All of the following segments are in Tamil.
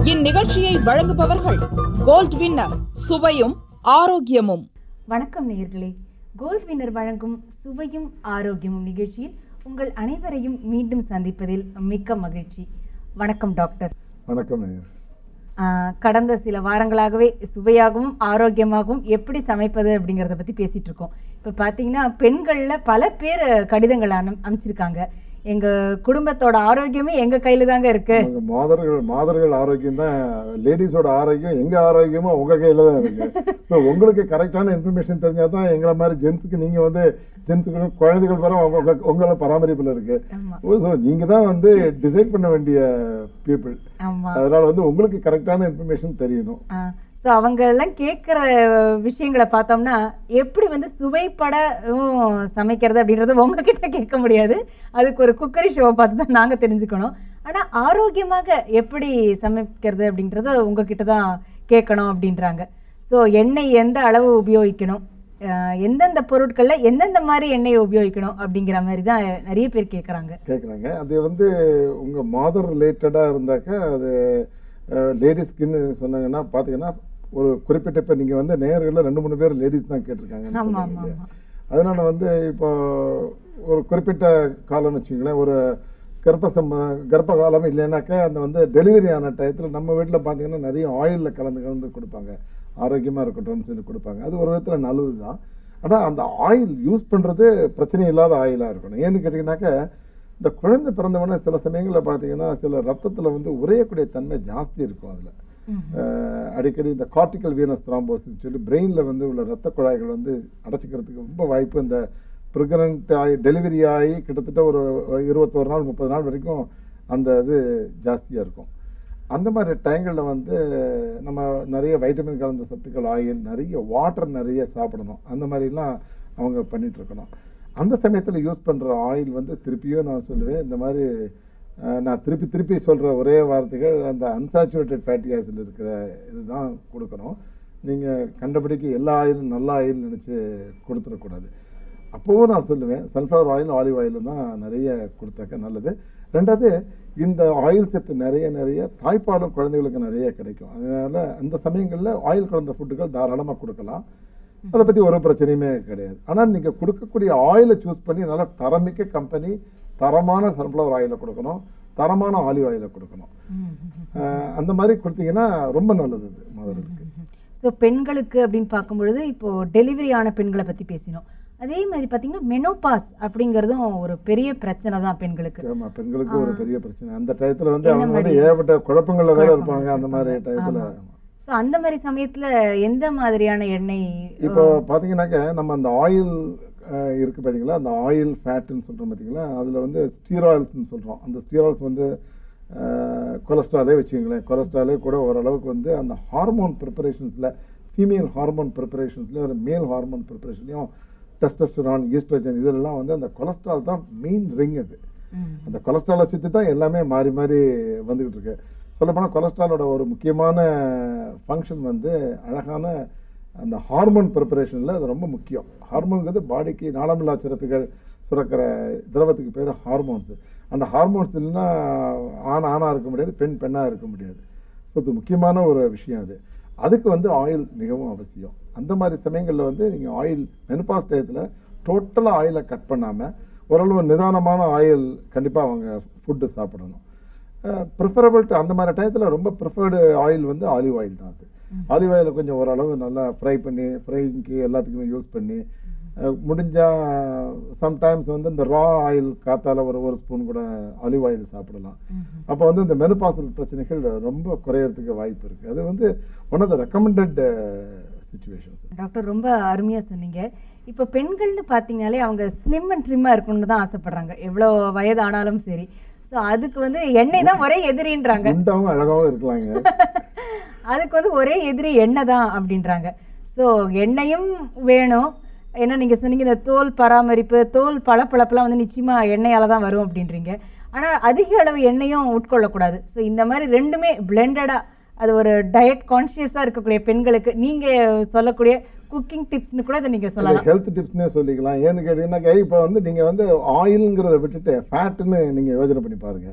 இந்நிகழ்ச்சியை வழங்குபவர்கள் கோல்ட் வின்னர் சுவையும் ஆரோக்கியமும் வணக்கம் நேயர்களே கோல்ட் வின்னர் வழங்கும் சுவையும் ஆரோக்கியமும் நிகழ்ச்சியில் உங்கள் அனைவரையும் மீண்டும் சந்திப்பதில் மிக்க மகிழ்ச்சி வணக்கம் டாக்டர் வணக்கம் நேயர் ஆஹ், கடந்த சில வாரங்களாகவே சுவையாகவும் ஆரோக்கியமாகவும் எப்படி சமைப்பது அப்படிங்கறத பத்தி பேசிட்டு இருக்கோம் இப்ப பாத்தீங்கன்னா பெண்கள்ல பல பேர் கடிதங்கள் அனு அமைச்சிருக்காங்க எங்க குடும்பத்தோட ஆரோக்கியமே எங்க கையில தாங்க இருக்கு உங்க மாதர்கள் மாதர்கள் ஆரோக்கியம் தான் லேடிஸோட ஆரோக்கியம் எங்க ஆரோக்கியமும் உங்க கையில தான் இருக்கு ஸோ உங்களுக்கு கரெக்டான இன்ஃபர்மேஷன் தெரிஞ்சா தான் எங்களை மாதிரி ஜென்ஸுக்கு நீங்க வந்து ஜென்ஸுக்கு குழந்தைகள் வர உங்க உங்க- உங்கள பராமரிப்புல இருக்கு ஆமா ஸோ நீங்க தான் வந்து டிசைட் பண்ண வேண்டிய பீப்புள் ஆமா அதனால வந்து உங்களுக்கு கரெக்டான இன்ஃபர்மேஷன் தெரியணும் ஸோ அவங்க எல்லாம் கேட்குற விஷயங்களை பார்த்தோம்னா எப்படி வந்து சுவைப்படவும் சமைக்கிறது அப்படின்றது உங்ககிட்ட கேட்க முடியாது அதுக்கு ஒரு குக்கரி ஷோவை பார்த்து தான் நாங்கள் தெரிஞ்சுக்கணும் ஆனால் ஆரோக்கியமாக எப்படி சமைக்கிறது அப்படின்றத உங்ககிட்ட தான் கேட்கணும் அப்படின்றாங்க ஸோ எண்ணெய் எந்த அளவு உபயோகிக்கணும் அஹ் எந்தெந்த பொருட்கள்ல எந்தெந்த மாதிரி எண்ணெயை உபயோகிக்கணும் அப்படிங்கிற மாதிரி தான் நிறைய பேர் கேட்குறாங்க கேட்குறாங்க அது வந்து உங்க மாதர் ரிலேட்டடாக இருந்தாக்க அது லேடிஸ்க்குன்னு சொன்னாங்கன்னா பார்த்தீங்கன்னா ஒரு குறிப்பிட்ட இப்போ நீங்கள் வந்து நேயர்களில் ரெண்டு மூணு பேர் லேடிஸ் தான் கேட்டிருக்காங்கன்னு ஆமா சொன்னீங்க ஆமா இல்லையா? ஆமா அதனால வந்து இப்போ ஒரு குறிப்பிட்ட காலம்னு வச்சுங்களேன் ஒரு கர்ப்ப சம்ப கர்ப்ப காலம் இல்லைனாக்கா அந்த வந்து டெலிவரி ஆன டயத்தில் நம்ம வீட்டில் பார்த்தீங்கன்னா நிறைய ஆயிலில் கலந்து கலந்து கொடுப்பாங்க ஆரோக்கியமாக இருக்கட்டும்னு சொல்லி கொடுப்பாங்க அது ஒரு விதத்தில் நல்லது தான் ஆனால் அந்த ஆயில் யூஸ் பண்ணுறது பிரச்சனை இல்லாத ஆயிலாக இருக்கணும் ஏன்னு கேட்டிங்கனாக்கா இந்த குழந்தை பிறந்தவொடனே சில சமயங்களில் பார்த்தீங்கன்னா சில ரத்தத்தில் வந்து உறையக்கூடிய தன்மை ஜாஸ்தி இருக்கும் அதில் ம். அஹ் அடிக்கடி இந்த கார்டிக்கல் வீனஸ் த்ராம்போசிஸ் சொல்லி பிரெயினில் வந்து உள்ள ரத்த குழாய்கள் வந்து அடைச்சிக்கிறதுக்கு ரொம்ப வாய்ப்பு இந்த ப்ரெக்னென்ட் ஆகி டெலிவரி ஆகி கிட்டத்தட்ட ஒரு இருபத்தோரு நாள் முப்பது நாள் வரைக்கும் அந்த இது ஜாஸ்தியாக இருக்கும் அந்த மாதிரி டைங்களில் வந்து நம்ம நிறைய வைட்டமின் கலந்த சத்துக்கள் ஆயில் நிறைய வாட்டர் நிறைய சாப்பிடணும் அந்த மாதிரிலாம் அவங்க பண்ணிட்டு இருக்கணும் அந்த சமயத்தில் யூஸ் பண்ணுற ஆயில் வந்து திருப்பியும் நான் சொல்லுவேன் இந்த மாதிரி அஹ், நான் திருப்பி திருப்பி சொல்கிற ஒரே வார்த்தைகள் அந்த அன்சாச்சுரேட்டட் ஃபேட்டி ஆசிட் இருக்கிற இதுதான் கொடுக்கணும் நீங்கள் கண்டபடிக்கு எல்லா ஆயிலும் நல்ல ஆயில் நினச்சி கொடுத்துடக்கூடாது அப்போவும் நான் சொல்லுவேன் சன்ஃப்ளவர் ஆயில் ஆலிவ் ஆயிலும் தான் நிறைய கொடுத்தாக்க நல்லது ரெண்டாவது இந்த ஆயில் சத்து நிறைய நிறைய தாய்ப்பாலும் குழந்தைகளுக்கு நிறைய கிடைக்கும் அதனால அந்த சமயங்களில் ஆயில் கலந்த ஃபுட்டுகள் தாராளமாக கொடுக்கலாம் அதை பற்றி ஒரு பிரச்சனையுமே கிடையாது ஆனால் நீங்கள் கொடுக்கக்கூடிய ஆயிலை சூஸ் பண்ணி நல்லா தரமிக்க கம்பெனி தரமான சன்ஃப்ளவர் ஆயிலை கொடுக்கணும் தரமான ஆலிவ் ஆயிலை கொடுக்கணும் ம், ம், ம். அஹ் அந்த மாதிரி கொடுத்தீங்கன்னா ரொம்ப நல்லது இது மதருக்கு ஸோ பெண்களுக்கு அப்படின்னு பார்க்கும்பொழுது இப்போ டெலிவரி ஆன பெண்களை பத்தி பேசினோம் அதே மாதிரி பார்த்தீங்கன்னா மெனோபாஸ் அப்படிங்கிறதும் ஒரு பெரிய பிரச்சனை தான் பெண்களுக்கு ஆமா பெண்களுக்கு ஒரு பெரிய பிரச்சனை அந்த டயத்துல வந்து என்ன அவங்க வந்து மாதிரி? ஏகப்பட்ட குழப்பங்கள்ல வேற குழப்பங்கள் இருப்பாங்க அந்த மாதிரி டயத்துல ஆமா. ஸோ அந்த மாதிரி சமயத்துல எந்த மாதிரியான எண்ணெய் இப்போ பாத்தீங்கன்னாக்க நம்ம அந்த ஆயில் இருக்கு பாத்தீங்களா அந்த ஆயில் ஃபேட்னு சொல்றோம் பாத்தீங்களா அதுல வந்து ஸ்டீராயில்ஸ்னு சொல்றோம் அந்த ஸ்டீராயில்ஸ் வந்து கொலஸ்ட்ராலே வச்சுக்கோங்களேன் கொலஸ்ட்ராலே கூட ஓரளவுக்கு வந்து அந்த ஹார்மோன் ப்ரிப்பரேஷன்ஸ்ல ஃபீமேல் ஹார்மோன் ப்ரிப்பரேஷன்ஸ்லயும் ஒரு மேல் ஹார்மோன் ப்ரிப்பரேஷன்லையும் டெஸ்டஸ்டரான் ஈஸ்ட்ரஜன் இதெல்லாம் வந்து அந்த கொலஸ்ட்ரால் தான் மெயின் ரிங் அது ம், அந்த கொலஸ்ட்ராலை சுற்றி தான் எல்லாமே மாறி மாறி வந்துகிட்டு இருக்கு சொல்லப்போனால் கொலஸ்ட்ராலோட ஒரு முக்கியமான ஃபங்க்ஷன் வந்து அழகான அந்த ஹார்மோன் ப்ரிப்பரேஷனில் அது ரொம்ப முக்கியம் ஹார்மோன்ங்கிறது பாடிக்கு நாளமில்லா சுரப்பிகள் சுரக்கிற திரவத்துக்கு பேர் ஹார்மோன்ஸ் அந்த ஹார்மோன்ஸ் இல்லைன்னா ஆண் ஆணாக இருக்க முடியாது பெண் பெண்ணாக இருக்க முடியாது ஸோ இது முக்கியமான ஒரு விஷயம் அது அதுக்கு வந்து ஆயில் மிகவும் அவசியம் அந்த மாதிரி சமயங்களில் வந்து நீங்கள் ஆயில் மெனுபாஸ் டயத்தில் டோட்டலாக ஆயிலை கட் பண்ணாமல் ஓரளவு நிதானமான ஆயில் கண்டிப்பாக அவங்க ஃபுட்டு சாப்பிடணும் ப்ரிஃபரபிள் அந்த மாதிரி டயத்தில் ரொம்ப ப்ரிஃபர்டு ஆயில் வந்து ஆலிவ் ஆயில் தான் அது ஆலிவ் ஆயிலை கொஞ்சம் ஓரளவு நல்லா ஃப்ரை பண்ணி ஃப்ரைக்கு எல்லாத்துக்குமே யூஸ் பண்ணி அஹ், முடிஞ்சா சம்டைம்ஸ் வந்து இந்த ரா ஆயில் காத்தால ஒரு ஒரு ஸ்பூன் கூட ஆலிவ் ஆயில் சாப்பிடலாம் ம், அப்போ வந்து இந்த மெனுபாசல் பிரச்சனைகள் ரொம்ப குறையறதுக்கு வாய்ப்பு இருக்கு அது வந்து one of the recommended situations doctor ரொம்ப அருமையா சொன்னீங்க இப்போ பெண்கள்னு பார்த்தீங்கனாலே அவங்க ஸ்லிம் அண்ட் ட்ரிம்மாக இருக்கணும்னு தான் ஆசைப்படுறாங்க எவ்வளோ வயது ஆனாலும் சரி ஸோ அதுக்கு வந்து எண்ணெய் தான் ஒரே எதிரின்றாங்க குண்டாவும் அழகாவும் இருக்கலாங்க அதுக்கு வந்து ஒரே எதிரி எண்ணெய் தான் அப்படின்றாங்க ஸோ எண்ணெயும் வேணும் ஏன்னா நீங்க சொன்னீங்க இந்த தோல் பராமரிப்பு தோல் பளபளப்புலாம் வந்து நிச்சயமா எண்ணெயால தான் வரும் அப்படின்றீங்க ஆனா அதிக அளவு எண்ணெயும் உட்கொள்ளக்கூடாது ஸோ இந்த மாதிரி ரெண்டுமே பிளெண்டடா அது ஒரு டயட் கான்சியஸா இருக்கக்கூடிய பெண்களுக்கு நீங்க சொல்லக்கூடிய குக்கிங் டிப்ஸ்னு கூட இதை நீங்க சொல்லலாம் ஹெல்த் டிப்ஸ்னே சொல்லிக்கலாம் ஏன்னு கேட்டீங்கன்னாக்கா இப்போ வந்து நீங்கள் வந்து ஆயிலுங்கிறத விட்டுட்டு ஃபேட்டுன்னு நீங்கள் யோசனை பண்ணி பாருங்க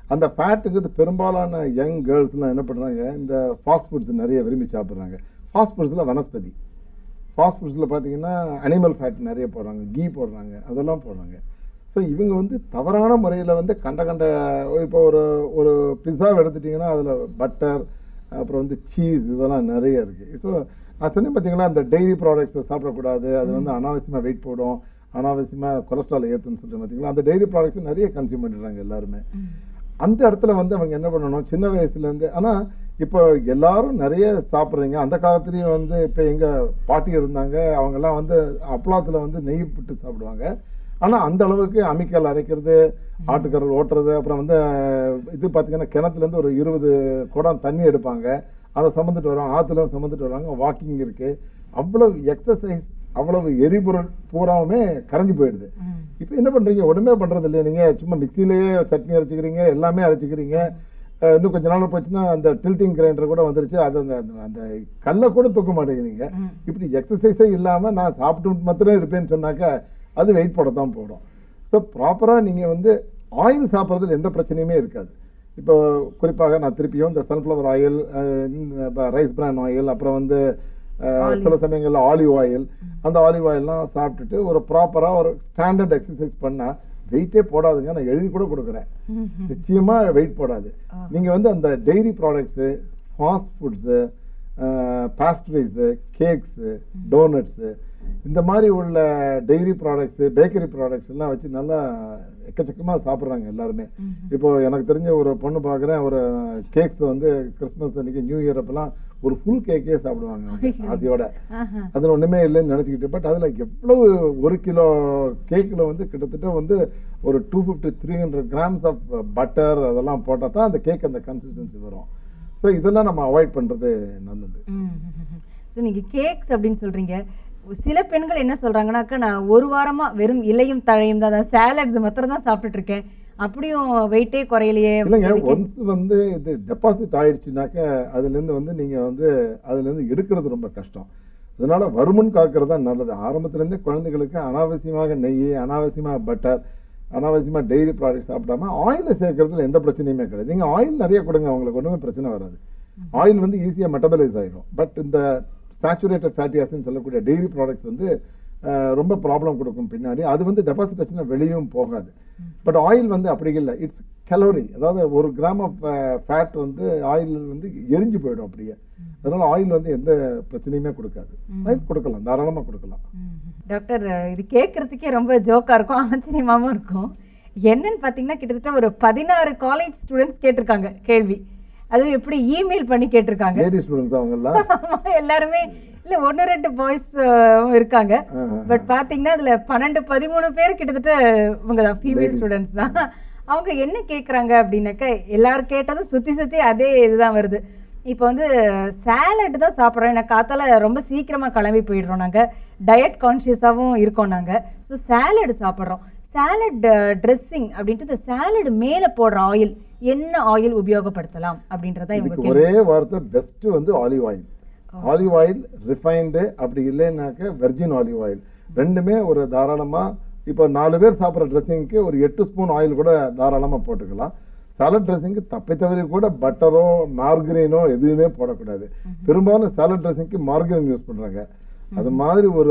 அந்த ஃபேட்டுக்கு பெரும்பாலான யங் கேர்ள்ஸ்லாம் என்ன பண்ணுறாங்க இந்த ஃபாஸ்ட் ஃபுட்ஸ் நிறைய விரும்பி சாப்பிட்றாங்க ஃபாஸ்ட் ஃபுட்ஸில் வனஸ்பதி ஃபாஸ்ட் ஃபுட்ஸில் பார்த்தீங்கன்னா அனிமல் ஃபேட் நிறைய போடுறாங்க கீ போடுறாங்க அதெல்லாம் போடுறாங்க ஸோ இவங்க வந்து தவறான முறையில் வந்து கண்ட கண்ட இப்போ ஒரு ஒரு பிஸாவை எடுத்துட்டிங்கன்னா அதில் பட்டர் அப்புறம் வந்து சீஸ் இதெல்லாம் நிறைய இருக்குது ஸோ நான் சொன்னேன் பார்த்தீங்களா அந்த டெய்ரி ப்ராடக்ட்ஸை சாப்பிடக்கூடாது அது வந்து அனாவசியமாக வெயிட் போடும் அனாவசியமாக கொலஸ்ட்ரால் ஏற்றுன்னு சொல்லிட்டு பார்த்தீங்களா அந்த டெய்ரி ப்ராடக்ட்ஸ் நிறைய கன்சியூம் பண்ணிடுறாங்க எல்லாருமே அந்த இடத்துல வந்து அவங்க என்ன பண்ணணும் சின்ன வயசுலேருந்து ஆனால் இப்போ எல்லாரும் நிறைய சாப்பிட்றீங்க அந்த காலத்துலேயும் வந்து இப்போ எங்கள் பாட்டி இருந்தாங்க அவங்கெல்லாம் வந்து அப்பளத்தில் வந்து நெய் விட்டு சாப்பிடுவாங்க ஆனால் அந்த அளவுக்கு அம்மிக்கல் அரைக்கிறது ஆட்டுக்கரல் ஓட்டுறது அப்புறம் வந்து இது பார்த்தீங்கன்னா கிணத்துலேருந்து ஒரு இருபது குடம் தண்ணி எடுப்பாங்க அதை சுமந்துட்டு வருவாங்க ஆற்றுல சுமந்துட்டு வருவாங்க வாக்கிங் இருக்குது அவ்வளவு எக்ஸசைஸ் அவ்வளவு எரிபொருள் பூராவுமே கரைஞ்சு போயிடுது ம். இப்போ என்ன பண்றீங்க ஒண்ணுமே பண்றது இல்லையா நீங்க சும்மா மிக்சிலேயே சட்னி அரைச்சிக்கிறீங்க எல்லாமே அரைச்சிக்கிறீங்க அஹ் இன்னும் கொஞ்ச நாள் போச்சுன்னா அந்த டில்ட்டிங் கிரைண்டர் கூட வந்துருச்சு அது அந்த அந்த- அந்த கல்லை கூட தூக்க மாட்டேங்கிறீங்க ம். இப்படி எக்ஸசைஸே இல்லாம நான் சாப்பிட்டு மாத்திரம் இருப்பேன்னு சொன்னாக்க அது வெயிட் போட தான் போடும் ஸோ ப்ராப்பராக நீங்க வந்து ஆயில் சாப்பிட்றதுல எந்த பிரச்சனையுமே இருக்காது இப்போ குறிப்பாக நான் திருப்பியும் இந்த sunflower oil rice bran oil அப்புறம் வந்து அஹ், Olive. சில சமயங்கள்ல ஆலிவ் ஆயில் அந்த ஆலிவ் ஆயில்லாம் சாப்பிட்டுட்டு ஒரு ப்ராப்பரா ஒரு ஸ்டாண்டர்ட் எக்ஸசைஸ் பண்ணா வெயிட்டே போடாதுங்க நான் எழுதி கூட கொடுக்குறேன் ம். நிச்சயமா வெயிட் போடாது ஆ. நீங்க வந்து அந்த dairy products fast foods pastries cakes donuts இந்த மாதிரி உள்ள டெய்ரி ப்ராடக்ட்ஸு பேக்கரி ப்ராடக்ட்ஸ் எல்லாம் வச்சு நல்லா எக்கச்சக்கமா சாப்பிட்றாங்க எல்லாருமே ம். இப்போ எனக்கு தெரிஞ்ச ஒரு பொண்ணு பார்க்குறேன் ஒரு கேக்ஸ் வந்து கிறிஸ்மஸ் அன்னைக்கு நியூ இயர் அப்பெல்லாம் ஒரு ஃபுல் கேக்கே சாப்பிடுவாங்க அவங்க ஆசையோட ஆஹா. அதுல ஒண்ணுமே இல்லைன்னு நினைச்சுக்கிட்டு பட் அதுல எவ்வளவு ஒரு கிலோ கேக்ல வந்து கிட்டத்தட்ட வந்து ஒரு two fifty three hundred grams of butter அதெல்லாம் போட்டால் தான் அந்த கேக் அந்த கன்சிஸ்டன்சி வரும் ஸோ இதெல்லாம் நம்ம அவாய்ட் பண்றது நல்லது ஸோ நீங்க கேக்ஸ் அப்படின்னு சொல்றீங்க சில பெண்கள் என்ன சொல்றாங்கன்னாக்கா நான் ஒரு வாரமா வெறும் இலையும் தழையும் தான் சாலட்ஸ் மாத்திரம் தான் சாப்பிட்டுட்டு இருக்கேன் அப்படியும் வெயிட்டே குறையலையே இல்லைங்க அப்படின்னு ஒன்ஸ் வந்து இது டெபாசிட் ஆயிடுச்சுனாக்க அதுல இருந்து வந்து நீங்க வந்து அதுல இருந்து எடுக்கிறது ரொம்ப கஷ்டம் அதனால வருமுன் காக்கிறது தான் நல்லது ஆரம்பத்துல இருந்தே குழந்தைகளுக்கு அனாவசியமாக நெய் அனாவசியமாக பட்டர் அனாவசியமா டெய்ரி ப்ராடக்ட் சாப்பிடாம ஆயில சேர்க்கறதுல எந்த பிரச்சனையுமே கிடையாது நீங்க ஆயில் நிறைய கொடுங்க அவங்களுக்கு ஒண்ணுமே பிரச்சனை வராது ஆயில் வந்து ஈஸியா மெட்டபலைஸ் ஆயிடும் பட் இந்த சேச்சுரேட்டட் ஃபேட்டி ஆசிட்னு சொல்லக்கூடிய டெய்ரி ப்ராடக்ட்ஸ் வந்து அஹ், ரொம்ப ப்ராப்ளம் கொடுக்கும் பின்னாடி அது வந்து டெபாசிட் ஆச்சுன்னா வெளியும் போகாது பட் ஆயில் வந்து அப்படி இல்லை இட்ஸ் கலோரி அதாவது ஒரு கிராம் ஆஃப் ஃபேட் வந்து ஆயில் வந்து எரிஞ்சு போயிடும் அப்படியே அதனால ஆயில் வந்து எந்த பிரச்சனையுமே கொடுக்காது ஆயில் கொடுக்கலாம் தாராளமா கொடுக்கலாம் டாக்டர் இது கேட்கறதுக்கே ரொம்ப ஜோக்கா இருக்கும் ஆச்சரியமாவும் இருக்கும் என்னன்னு பாத்தீங்கன்னா கிட்டத்தட்ட ஒரு பதினாறு காலேஜ் ஸ்டூடெண்ட்ஸ் கேட்டிருக்காங்க கேள்வி அதுவும் எப்படி இமெயில் பண்ணி கேட்டிருக்காங்க லேடி ஸ்டூடெண்ட்ஸ் அவங்கெல்லாம் ஆமா, எல்லாருமே இல்ல ஒன்னு ரெண்டு பாய்ஸ் இருக்காங்க ஆஹா. பட் பாத்தீங்கன்னா அதுல பன்னெண்டு பதிமூணு பேர் கிட்டத்தட்ட இவங்க தான் ஃபீமேல் Ladies. ஸ்டூடெண்ட்ஸ் தான் அவங்க என்ன கேக்குறாங்க அப்படின்னாக்க எல்லாரும் கேட்டதும் சுத்தி சுத்தி அதே இதுதான் வருது இப்போ வந்து சாலட் தான் சாப்பிட்றோம் எனக்கு காத்தால ரொம்ப சீக்கிரமா கிளம்பி போயிடுறோம் நாங்க டயட் கான்ஷியஸாவும் இருக்கோம் நாங்க ஸோ சாலட் சாப்பிட்றோம் சாலட் ட்ரெஸ்ஸிங் அப்படின்ட்டு இந்த சாலட் மேல போடுற ஆயில் என்ன ஆயில் உபயோகப்படுத்தலாம் அப்படின்றத இவங்க இதுக்கு கேள்வி ஒரே வார்த்தை பெஸ்ட் வந்து olive oil olive oil refined அப்படி இல்லைன்னாக்க வெர்ஜின் ஆலிவ் ஆயில் ரெண்டுமே ஒரு தாராளமா இப்போ நாலு பேர் சாப்பிட்ற ட்ரெஸ்ஸிங்க்கு ஒரு எட்டு ஸ்பூன் ஆயில் கூட தாராளமா போட்டுக்கலாம் சாலட் ட்ரெஸ்ஸிங்க்கு தப்பி தவறி கூட பட்டரோ மார்கரீனோ எதுவுமே போடக்கூடாது பெரும்பாலும் சாலட் ட்ரெஸ்ஸிங்க்கு மார்கரின் யூஸ் பண்றாங்க அது மாதிரி ஒரு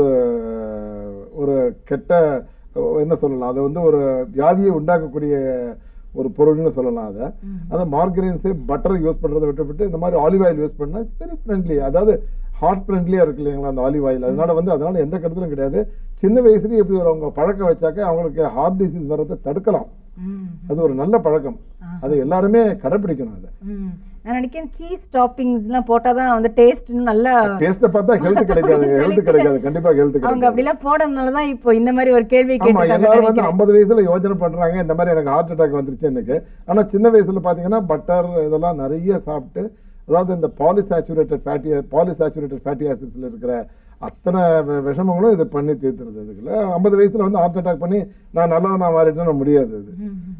ஒரு கெட்ட என்ன சொல்லலாம் அது வந்து ஒரு வியாதியை உண்டாக்கக்கூடிய ஒரு பொருள்னு சொல்லலாம் அதை அந்த மார்கரின்ஸு பட்டர் யூஸ் பண்றதை விட்டுவிட்டு இந்த மாதிரி ஆலிவ் ஆயில் யூஸ் பண்ணா வெரி ஃப்ரெண்ட்லி அதாவது ஹார்ட் ஃப்ரெண்ட்லியா இருக்கு இல்லைங்களா அந்த ஆலிவ் ஆயில் அதனால வந்து அதனால எந்த கெடுதலும் கிடையாது சின்ன வயசுலயே எப்படி ஒரு அவங்க பழக்கம் வச்சாக்க அவங்களுக்கு ஹார்ட் டிசீஸ் வர்றதை தடுக்கலாம் ம் அது ஒரு நல்ல பழக்கம் அதை எல்லாருமே கடைபிடிக்கணும் அதை ம். நான் நினைக்கிறேன் சீஸ் டாப்பிங்ஸ் எல்லாம் போட்டாதான் வந்து டேஸ்ட் நல்லா டேஸ்ட்டை பார்த்தா ஹெல்த் கிடைக்காது ஹெல்த் கிடைக்காது கண்டிப்பா ஹெல்த் அவங்க கிடைக்காது அப்படிலாம் போடுறதுனாலதான் இப்போ இந்த மாதிரி ஒரு கேள்வி ஆமா எல்லாரும் வந்து கேட்டு ஐம்பது வயசுல யோசனை பண்றாங்க இந்த மாதிரி எனக்கு ஹார்ட் அட்டாக் வந்துருச்சு எனக்கு ஆனா சின்ன வயசுல பாத்தீங்கன்னா பட்டர் இதெல்லாம் நிறைய சாப்பிட்டு அதாவது இந்த பாலிசாச்சுரேட்டட் ஃபேட்டி பாலிசாச்சுரேட்டட் ஃபேட்டி ஆசிட்ஸ்ல இருக்கிற அத்தனை வி- விஷமங்களும் இது பண்ணி தீர்த்துறது இதுக்குள்ள ஐம்பது வயசுல வந்து ஹார்ட் அட்டாக் பண்ணி நான் நல்லவன் நான் மாறிட்டேன்னா முடியாது இது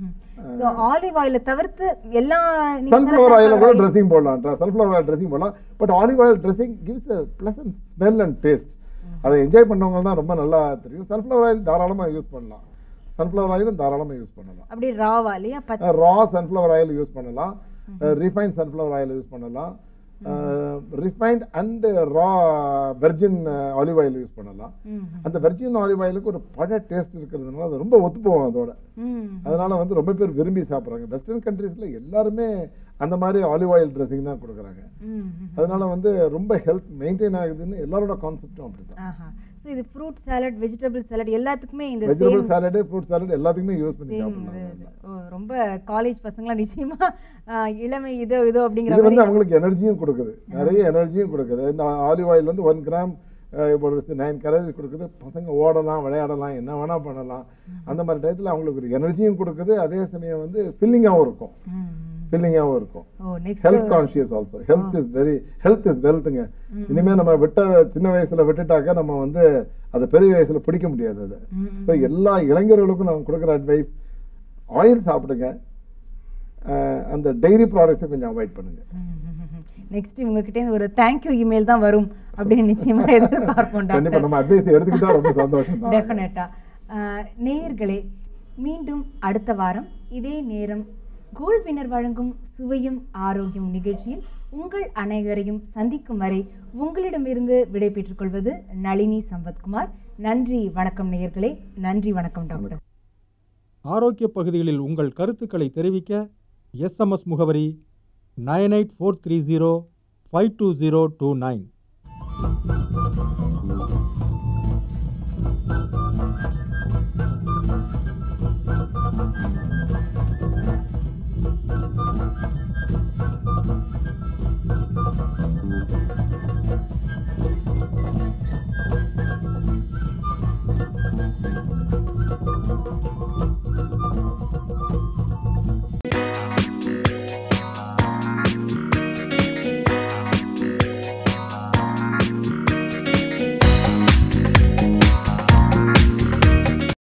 ஆலிவ் ஆயில தவிர்த்து எல்லா நீங்க சன்ஃப்ளவர் சொன்ன ஆயில கூட sunflower oil- ட்ரெஸ்ஸிங் போடலாம் சன்ஃப்ளவர் ஆயில் ட்ரெஸ்ஸிங் போடலாம் but olive oil dressing gives pleasant smell and taste அதை என்ஜாய் பண்ணவங்க தான் ரொம்ப நல்லா தெரியும் சன்ஃப்ளவர் ஆயில் தாராளமா யூஸ் பண்ணலாம் சன்ஃப்ளவர் ஆயிலும் தாராளமாக யூஸ் பண்ணலாம் அப்படியே ராவா இல்லையா பச்சை ரா சன்ஃப்ளவர் ஆயில் யூஸ் பண்ணலாம் ரிஃபைன் சன்ஃப்ளவர் ஆயில் யூஸ் பண்ணலாம் refined and raw virgin olive oil use பண்ணலாம் ம், அந்த வெர்ஜின் ஆலிவ் ஆயிலுக்கு ஒரு பழ டேஸ்ட் இருக்கிறதுனால அது ரொம்ப ஒத்து போகும் அதோட ம், அதனால வந்து ரொம்ப பேர் விரும்பி சாப்பிட்றாங்க வெஸ்டர்ன் கண்ட்ரீஸ்ல எல்லாருமே அந்த மாதிரி ஆலிவ் ஆயில் ட்ரெஸ்ஸிங் தான் கொடுக்குறாங்க ம், ம். அதனால வந்து ரொம்ப ஹெல்த் மெயின்டைன் ஆகுதுன்னு எல்லாரோட கான்செப்டும் அப்படிதான் ஆஹா ஸோ இது ஃப்ரூட் சாலட் வெஜிடபிள் சாலட் எல்லாத்துக்குமே இந்த vegetable same salad fruit salad எல்லாத்துக்குமே யூஸ் பண்ணி சேம் சாப்பிடலாம் ஓ ரொம்ப காலேஜ் பசங்களாம் நிச்சயமா ஆ, இளமை இதோ இதோ அப்படிங்கிற இது வந்து மாதிரி அவங்களுக்கு எனர்ஜியும் கொடுக்குது நிறைய எனர்ஜியும் கொடுக்குது இந்த ஆலிவ் ஆயில் வந்து ஒன் கிராம் ஒரு நைன் கலரி கொடுக்குது பசங்க ஓடலாம் விளையாடலாம் என்ன வேணா பண்ணலாம் அந்த மாதிரி டயத்தில் அவங்களுக்கு ஒரு எனர்ஜியும் கொடுக்குது அதே சமயம் வந்து ஃபில்லிங்காகவும் இருக்கும் ம், ம். ஃபில்லிங்காகவும் இருக்கும் ஓ next health conscious also health is very health is வெல்த்துங்க இனிமே நம்ம விட்ட சின்ன வயசுல விட்டுட்டாக்க நம்ம வந்து அதை பெரிய வயசுல பிடிக்க முடியாது அது ஸோ எல்லா இளைஞர்களுக்கும் நான் கொடுக்குற அட்வைஸ் ஆயில் சாப்பிடுங்க அஹ் அந்த டெய்ரி ப்ராடக்ட்ஸை கொஞ்சம் அவாய்ட் பண்ணுங்க நெக்ஸ்ட் உங்ககிட்ட இருந்து ஒரு தேங்க்யூ இமெயில் தான் வரும் அப்படின்னு நிச்சயமா எதிர்பார்ப்போம் கண்டிப்பா டாக்டர் நம்ம அட்வைஸ் எடுத்துக்கிட்டா ரொம்ப சந்தோஷம் தான் டெஃபினட்டா நேயர்களே மீண்டும் அடுத்த வாரம் இதே நேரம் கோல்ட் வினர் வழங்கும் சுவையும் ஆரோக்கியம் நிகழ்ச்சியில் உங்கள் அனைவரையும் சந்திக்கும் வரை உங்களிடமிருந்து விடை பெற்றுக் கொள்வது நளினி சம்பத்குமார் நன்றி வணக்கம் நேயர்களே நன்றி வணக்கம் டாக்டர் ஆரோக்கிய பகுதிகளில் உங்கள் கருத்துக்களை தெரிவிக்க எஸ்எம்எஸ் முகவரி nine eight four three zero five two zero two nine